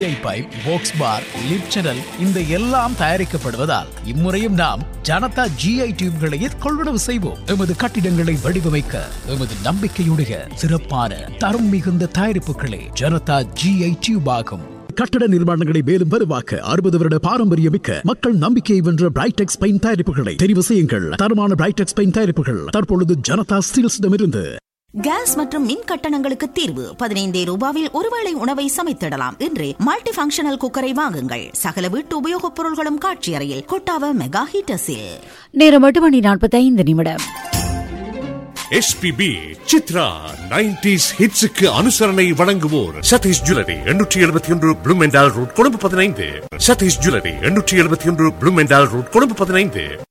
pipe box bar lip channel இந்த எல்லாம் தயாரிக்கப்படுவதால் இம்முறையும் நாம் ஜனதா ஜிஐ டியூப்களையே கொள்வனவு செய்வோம் எமது கட்டிடங்களை வடிவமைக்க எமது நம்பிக்கையுடைய சிறப்பான தரம் மிகுந்த தயாரிப்புகளே ஜனதா ஜிஐ டியூப் ஆகும் கட்டட நிர்மாணங்களை மேலும் வலுவாக்க அறுபது வருட பாரம்பரியமிக்க மக்கள் நம்பிக்கையை வென்ற பிரைடெக்ஸ் பெயிண்ட் தயாரிப்புகளை தெரிவு செய்யுங்கள் தரமான பிரைடெக்ஸ் பெயிண்ட் தயாரிப்புகள் தற்பொழுது ஜனதா ஸ்டீல்ஸிடமிருந்து கேஸ் மற்றும் மின் கட்டணங்களுக்கு தீர்வு பதினைந்தே ரூபாவில் ஒருவேளை உணவை சமைத்திடலாம் என்று மல்டி ஃபங்க்ஷனல் குக்கரை வாங்குங்கள் சகல வீட்டு உபயோகப் பொருள்களும் காட்சி அறையில் கொட்டாவ மெகா ஹீட்டர்ஸில் நேரம் எட்டு மணி நாற்பத்தைந்து நிமிடம் எஸ்பிபி சித்ரா நைன்டிஸ் ஹிட்ஸுக்கு அனுசரணை வழங்குவோர் சதீஷ் ஜுவல்லரி எண்ணூற்றி எழுபத்தி ஒன்று ப்ளூமெண்டால் ரோட் கொழும்பு பதினைந்து சதீஷ் ஜுவல்லரி எண்ணூற்றி எழுபத்தி ஒன்று ப்ளூமெண்டால் ரோட் கொழும்பு பதினைந்து